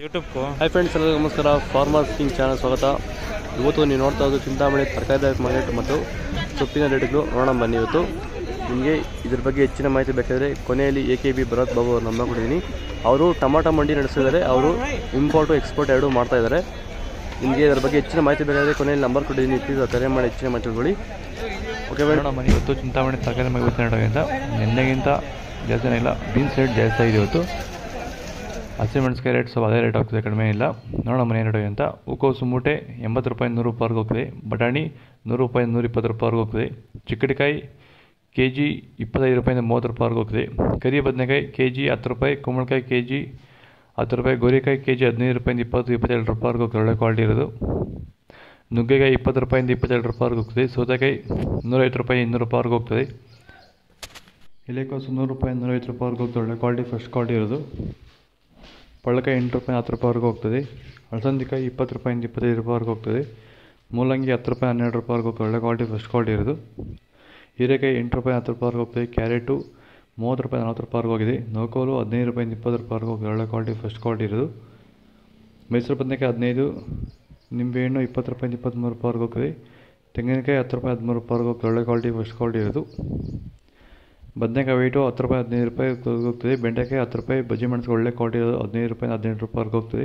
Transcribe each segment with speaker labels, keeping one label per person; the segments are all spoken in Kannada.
Speaker 1: ಯೂಟ್ಯೂಬ್ಗೂ
Speaker 2: ಹಾಯ್ ಫ್ರೆಂಡ್ಸ್ ಎಲ್ಲರಿಗೂ ನಮಸ್ಕಾರ ಫಾರ್ಮರ್ಸ್ ಕಿಂಗ್ ಚಾನಲ್ ಸ್ವಾಗತ ಇವತ್ತು ನೀವು ನೋಡ್ತಾ ಇರೋದು ಚಿಂತಾಮಣಿ ತರಕಾರಿ ಮಾರ್ಕೆಟ್ ಮತ್ತು ಸೊಪ್ಪಿನ ರೇಟ್ಗಳು ನೋಡೋಣ ಬನ್ನಿ ಇವತ್ತು ನಿಮಗೆ ಇದ್ರ ಬಗ್ಗೆ ಹೆಚ್ಚಿನ ಮಾಹಿತಿ ಬೇಕಾದರೆ ಕೊನೆಯಲ್ಲಿ A K B Bharath Babu ಅವ್ರ ನಂಬರ್ ಕೊಟ್ಟಿದ್ದೀನಿ ಅವರು ಟಮಾಟೋ ಮಂಡಿ ನಡೆಸಿದ್ದಾರೆ ಅವರು ಇಂಪೋರ್ಟು ಎಕ್ಸ್ಪೋರ್ಟ್ ಎರಡೂ ಮಾಡ್ತಾ ಇದ್ದಾರೆ ನಿಮಗೆ ಇದರ ಬಗ್ಗೆ ಹೆಚ್ಚಿನ ಮಾಹಿತಿ ಬೇಕಾದರೆ ಕೊನೆಯಲ್ಲಿ ನಂಬರ್ ಕೊಟ್ಟಿದ್ದೀನಿ ಪ್ಲೀಸ್ ಕರೆ ಮಾಡಿ ಹೆಚ್ಚಿನ ಮಾಹಿತಿ ತಿಳ್ಕೊಳ್ಳಿ ಓಕೆ ಮೇಡಮ್
Speaker 3: ನೋಡೋಣ ಬನ್ನಿ ಇವತ್ತು ಚಿಂತಾಮಣಿ ತರಕಾರಿ ಮಗ ಇವತ್ತು ನಡೆಯೋದ್ರಿಂದ ನಿನ್ನೆಗಿಂತ ಜಾಸ್ತಿನೇ ಇಲ್ಲ ಬೀನ್ಸ್ ರೇಟ್ ಜಾಸ್ತಿ ಆಗಿದೆ ಇವತ್ತು ಹಸಿಮೆಣಸಿಕಾಯಿ ರೇಟ್ ಸ್ವಲ್ಪ ಅದೇ ರೇಟ್ ಆಗ್ತದೆ ಕಡಿಮೆ ಇಲ್ಲ ನೋಡೋಣ ಮನೆ ನಡೆಯೋದು ಅಂತ ಹೂಕೋಸು ಮೂಟೆ ಎಂಬತ್ತು ರೂಪಾಯಿ ನೂರು ರೂಪಾಯಿಗೆ ಹೋಗ್ತದೆ ಬಟಾಣಿ ನೂರು ರೂಪಾಯಿ ನೂರ ಇಪ್ಪತ್ತು ರೂಪಾಯಿಗೆ ಹೋಗ್ತದೆ ಚಿಕ್ಕಡಿಕಾಯಿ ಕೆ ಜಿ ಇಪ್ಪತ್ತೈದು ರೂಪಾಯಿಂದ ಮೂವತ್ತು ರೂಪಾಯಿಗೆ ಹೋಗ್ತದೆ ಕರಿ ಬದನೆಕಾಯಿ ಕೆ ಜಿ ಹತ್ತು ರೂಪಾಯಿ ಕುಂಬಳಕಾಯಿ ಕೆ ಜಿ ಹತ್ತು ರೂಪಾಯಿ ಗೋರಿಕಾಯಿ ಕೆ ಜಿ ಹದಿನೈದು ರೂಪಾಯಿಂದ ಇಪ್ಪತ್ತು ಇಪ್ಪತ್ತೆರಡು ರೂಪಾಯಿಗೆ ಹೋಗ್ತದೆ ಒಳ್ಳೆ ಕ್ವಾಲಿಟಿ ಇರೋದು ನುಗ್ಗೆಕಾಯಿ ಇಪ್ಪತ್ತು ರೂಪಾಯಿಂದ ಇಪ್ಪತ್ತೆರಡು ರೂಪಾಯಿಗೆ ಹೋಗ್ತದೆ ಸೌತೆಕಾಯಿ ನೂರೈವತ್ತು ರೂಪಾಯಿ ಇನ್ನೂರು ರೂಪಾಯಿಗೆ ಹೋಗ್ತದೆ ಎಲೆಕೋಸು ನೂರು ರೂಪಾಯಿ ನೂರೈವತ್ತು ರೂಪಾಯಿಗೆ ಹೋಗ್ತದೆ ಒಳ್ಳೆ ಕ್ವಾಲಿಟಿ ಫಸ್ಟ್ ಕ್ವಾಲಿಟಿ ಇರೋದು ಪಳ್ಳಕಾಯಿ ಎಂಟು ರೂಪಾಯಿ ಹತ್ತು ರೂಪಾಯಿವರೆಗೂ ಹೋಗ್ತದೆ ಅಲಸಂದಿಕಾಯಿ ಇಪ್ಪತ್ತು ರೂಪಾಯಿಂದ ಇಪ್ಪತ್ತೈದು ರೂಪಾಯಿವರೆಗೂ ಹೋಗ್ತದೆ ಮೂಲಂಗಿ ಹತ್ತು ರೂಪಾಯಿ ಹನ್ನೆರಡು ರೂಪಾಯಿವರೆಗೂ ಹೋಗ್ತದೆ ಒಳ್ಳೆ ಕ್ವಾಲಿಟಿ ಫಸ್ಟ್ ಕ್ವಾಲಿಟಿ ಇರೋದು ಹೀರೆಕಾಯಿ ಎಂಟು ರೂಪಾಯಿ ಹತ್ತು ರೂಪಾಯಿವರೆಗೂ ಹೋಗ್ತದೆ ಕ್ಯಾರೆಟು ಮೂವತ್ತು ರೂಪಾಯಿ ನಲ್ವತ್ತು ರೂಪಾಯಿವರೆಗೂ ಹೋಗಿದೆ ನೌಕೋಲು ಹದಿನೈದು ರೂಪಾಯಿಂದ ಇಪ್ಪತ್ತು ರೂಪಾಯಿವರೆಗೂ ಹೋಗ್ತದೆ ಒಳ್ಳೆ ಕ್ವಾಲಿಟಿ ಫಸ್ಟ್ ಕ್ವಾಲಿಟಿ ಇರೋದು ಮೈಸೂರು ಬದನೆಕಾಯಿ ಹದಿನೈದು ನಿಂಬೆಹಣ್ಣು ಇಪ್ಪತ್ತು ರೂಪಾಯಿಂದ ಇಪ್ಪತ್ತ್ಮೂರು ರೂಪಾಯಿವರೆಗೂ ಹೋಗ್ತದೆ ತೆಂಗಿನಕಾಯಿ ಹತ್ತು ರೂಪಾಯಿ ಹದಿಮೂರು ರೂಪಾಯಿವರೆಗೂ ಹೋಗ್ತದೆ ಒಳ್ಳೆ ಕ್ವಾಲಿಟಿ ಫಸ್ಟ್ ಕ್ವಾಲಿಟಿ ಇರೋದು ಬದನೆಕಾಯಿ ವೆಯ್ಟು ಹತ್ತು ರೂಪಾಯಿ ಹದಿನೈದು ರೂಪಾಯಿ ಹೋಗ್ತದೆ ಬೆಂಡೆಕಾಯಿ ಹತ್ತು ರೂಪಾಯಿ ಬಜ್ಜಿ ಮೆಣಸು ಒಳ್ಳೆ ಕ್ವಾಲಿಟಿ ಇರೋದು ಹದಿನೈದು ರೂಪಾಯಿ ಹದಿನೆಂಟು ರೂಪಾಯಿವರೆಗೂ ಹೋಗ್ತದೆ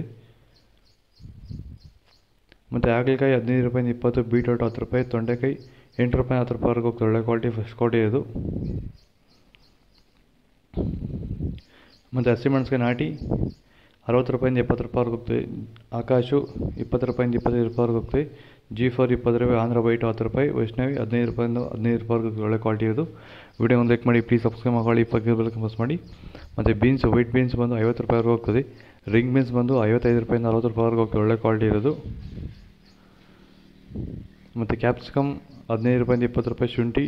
Speaker 3: ಮತ್ತು ಹಾಗಲಕಾಯಿ ಹದಿನೈದು ರೂಪಾಯಿಂದ ಇಪ್ಪತ್ತು ಬೀಟ್ರೋಟ್ ಹತ್ತು ರೂಪಾಯಿ ತೊಂಡೆಕಾಯಿ ಎಂಟು ರೂಪಾಯಿ ಹತ್ತು ರೂಪಾಯಿವರೆಗೂ ಹೋಗ್ತದೆ ಒಳ್ಳೆ ಕ್ವಾಲಿಟಿ ಫಸ್ಟ್ ಕ್ವಾಲಿಟಿ ಇರೋದು ಮತ್ತು ಹಸಿಮೆಣಸಿಕಾಯಿ ನಾಟಿ ಅರವತ್ತು ರೂಪಾಯಿಂದ ಎಪ್ಪತ್ತು ರೂಪಾಯಿವರೆಗೂ ಹೋಗ್ತದೆ ಆಕಾಶು ಇಪ್ಪತ್ತು ರೂಪಾಯಿಂದ ಇಪ್ಪತ್ತೈದು ರೂಪಾಯಿವರೆಗೂ ಹೋಗ್ತದೆ ಜಿ ಫೋರ್ ಇಪ್ಪತ್ತು ರೂಪಾಯಿ ಆಂಧ್ರ ಬೈಟು ಹತ್ತು ರೂಪಾಯಿ ವೈಷ್ಣವಿ ಹದಿನೈದು ರೂಪಾಯಿಂದ ಹದಿನೈದು ರೂಪಾಯಿವರೆಗೂ ಒಳ್ಳೆ ಕ್ವಾಲಿಟಿ ಇರೋದು ವಿಡಿಯೋ ಒಂದು ಲೈಕ್ ಮಾಡಿ ಪ್ಲೀಸ್ ಸಬ್ಸ್ಕ್ರೈಬ್ ಮಾಡಿ ಇಪ್ಪತ್ತು ಕಂಪೋಸ್ ಮಾಡಿ ಮತ್ತು ಬೀನ್ಸ್ ವೈಟ್ ಬೀನ್ಸ್ ಬಂದು ಐವತ್ತು ರೂಪಾಯಿವರೆಗೂ ಹೋಗ್ತದೆ ರಿಂಗ್ ಬೀನ್ಸ್ ಬಂದು ಐವತ್ತೈದು ರೂಪಾಯಿಂದ ಅರವತ್ತು ರೂಪಾಯಿವರೆಗೂ ಹೋಗ್ತದೆ ಒಳ್ಳೆ ಕ್ವಾಲಿಟಿ ಇರೋದು ಮತ್ತು ಕ್ಯಾಪ್ಸಿಕಮ್ ಹದಿನೈದು ರೂಪಾಯಿಂದ ಇಪ್ಪತ್ತು ರೂಪಾಯಿ ಶುಂಠಿ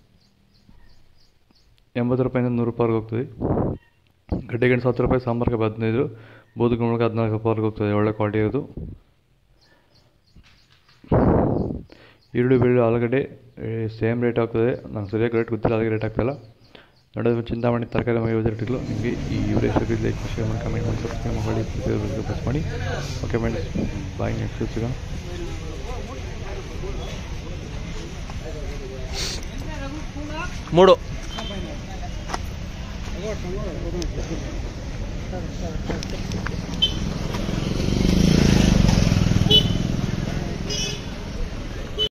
Speaker 3: ಎಂಬತ್ತು ರೂಪಾಯಿಂದ ನೂರು ರೂಪಾಯಿವರೆಗೂ ಹೋಗ್ತದೆ ಗಡ್ಡೆಗೆಣಸು ಹತ್ತು ರೂಪಾಯಿ ಸಾಂಬಾರ್ಗೆ ಹದಿನೈದು ಬೂದುಗುಂಬಳಕ್ಕೆ ಹದಿನಾಲ್ಕು ರೂಪಾಯಿವರೆಗೂ ಹೋಗ್ತದೆ ಒಳ್ಳೆ ಕ್ವಾಲಿಟಿ ಇರೋದು ಈರುಳ್ಳಿ ಬೆಳ್ಳುಳ್ಳಿ ಆಲೂಗಡ್ಡೆ ಸೇಮ್ ರೇಟ್ ಆಗ್ತದೆ ನಂಗೆ ಸರಿಯಾಗಿ ರೇಟ್ ಗೊತ್ತಿಲ್ಲ ಅದಕ್ಕೆ ರೇಟ್ ಆಗ್ತಾಯಿಲ್ಲ ನೋಡೋದು ಚಿಂತಾಮಣಿ ತರಕಾರಿ ಮೈ ರೇಟ್ಗಳು ನಿಮಗೆ ಈ ವಿಡಿಯೋ ಇಷ್ಟ ಲೈಕ್ ಶೇರ್ ಮಾಡಿ ಕಮೆಂಟ್ ಮಾಡಿ ಸಬ್ಸ್ಕ್ರೈಬ್ ಮಾಡಿ ಪ್ರೆಸ್ ಮಾಡಿ ಓಕೆ ಮೇಡಮ್ ಬಾಯ್ ನೆಕ್ಸ್ಟ್ ಸಿಗೋಣ
Speaker 2: ಮೂಡು